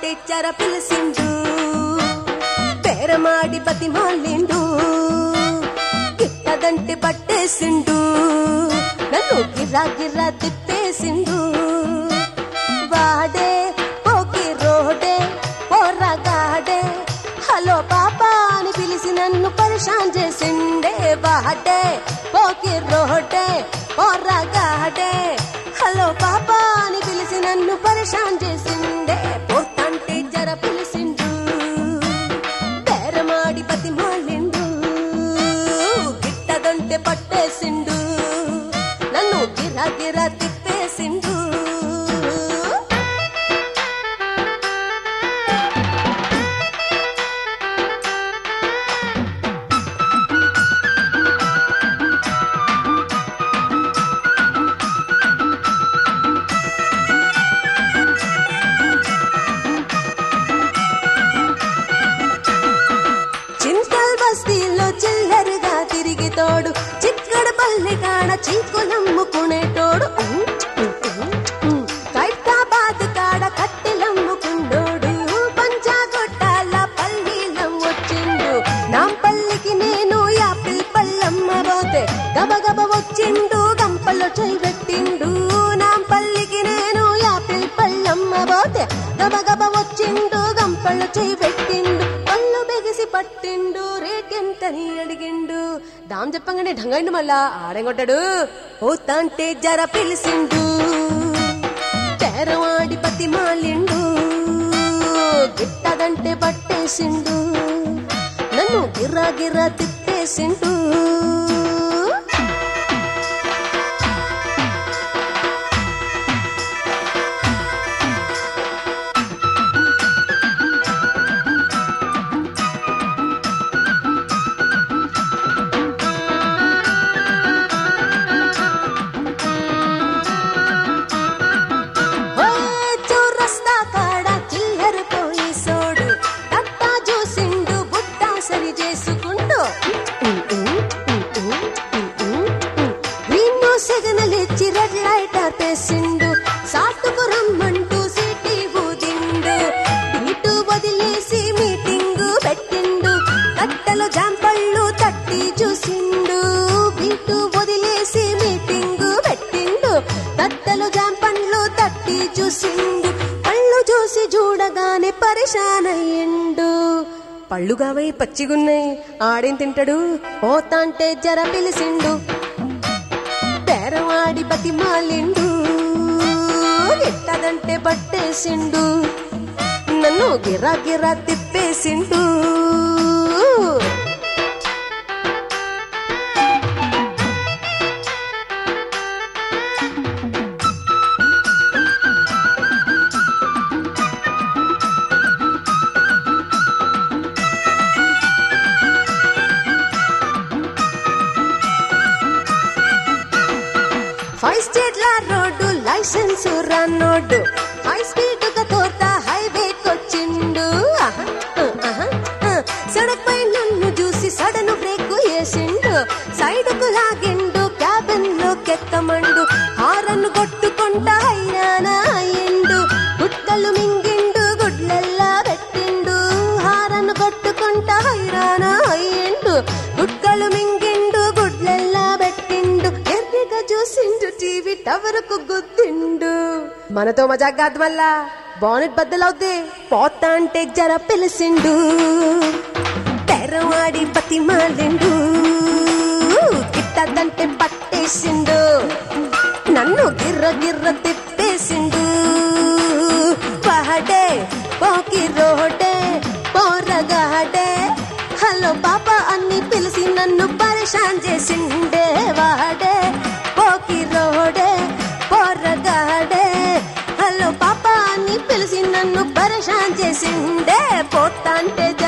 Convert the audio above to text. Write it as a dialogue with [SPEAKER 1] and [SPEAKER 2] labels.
[SPEAKER 1] పోతాంటే చర పిలిసిండు పేరమాడి బతిమాలిండు గిట్టదంటే పట్టేసిండు నన్ను గిర్రా గిర్రా తిప్పేసిండు వాడే పోకి రోడే పోరగాడే హలో పాపా అని పిలిచి నన్ను పరిశాన్ చేసిండే వాడే పోకి రోడే పోరగాడే హలో పాపా అని పిలిచి నన్ను పరిశాన్ చేసిండే పోతంటే జర పిలిచిండు బేరమాడి బతిమాలిండు గిట్టదంటే పట్టేసిండు నన్ను గిరా గిరా తిప్పేసిండు చింతల్ బస్తీలో చిల్లరగా తిరిగి తోడు చిక్కడ పల్లె కాడ చీకులమ్ముకునేటోడు ఖైరతాబాద్ కాడ కట్టెలమ్ముకుండోడు పంచాగొట్టాల పల్లీలం వచ్చిండు నాంపల్లికి నేను యాపిల్ పల్లమ్మ పోతే గబగబ వచ్చిండు గంపలో చేయబెట్టిండు నాంపల్లికి నేను యాపిల్ పల్లమ్మ పోతే గబగబ వచ్చిండు గంపలో చేయబెట్టిండు పళ్ళు బెగిసి పట్టిండు రేటెంతని అడిగిండు దాం చెప్పంగానే ఢంగండు మళ్ళా ఆడేం కొట్టాడు పోతాంటే జర పిలిసిండు తెరవాడి పతి మాలిండు గిట్టదంటే పట్టేసిండు నన్ను గిర్రా గిర్రా తిప్పేసిండు ఓయ్ చౌరస్తా కాడ చిల్లర పోయి సోడు తట్టా చూసిండు బుట్టా సరి చేసుకుంటూ వీణు సిగనలిచ్చి రెడ్ లైట్ ఆపేసిండు సాటుకు రమ్మంటూ సిటీ ఊదిండు ఇటు వదిలేసి మీటింగు పెట్టిండు కట్టెలు జాంపళ్ళు తట్టి చూసిండు బీటు వదిలేసి మీటింగు పెట్టిండు తట్టెలు జాంపళ్ళు తట్టి చూసిండు పళ్ళు చూసి చూడగానే పరిశాన్ అయ్యిండు పళ్ళు కావై పచ్చిగున్నాయి ఆడేం తింటాడు పోతాంటే జర పిలిసిండు పేరవాడి బతిమాలిండు ఎట్టదంటే పట్టేసిండు నన్ను గిరా గిరా తిప్పేసిండు ఫైవ్ స్టేట్ల రోడ్డు లైసెన్స్ రన్నోడు హై స్పీడ్ గా తోట హైవేకి వచ్చిండు ఆహా, ఆహా, ఆ. సడక్ పై నన్ను చూసి సడను బ్రేక్ వేసిండు సైడ్ కు లాగిండు క్యాబిన్ లో కెక్కమండు హారన్ కొట్టుకుంటా హైరానా అయ్యిండు గుట్టలు మింగిండు గుడ్లల్లా పెట్టిండు హారన్ కొట్టుకుంటా హైరానా అయ్యిండు గుట్టలు మింగిండు గుడ్లల్లా పెట్టిండు ఎర్రిగా చూసిండు టీవీ టవర్ కు గుద్దిండు మనతో మజాక్ కాదు మళ్ళా బానెట్ బద్దలవుద్ది పోతా అంటే జర పిలిసిండు తెరవాడి బతిమాలిండు గిట్టదంటే పట్టేసిండు నన్ను గిర్ర గిర్ర తిప్పేసిండు పహడే పోకి రోడే పోరగాడే హలో పాప అన్ని పిలిచి నన్ను పరిశాన్ చేసిండే వాడే పోకి రోడే పోరగాడే హలో పాప అని పిలిచి నన్ను పరిశాన్ చేసిండే పోతాంటే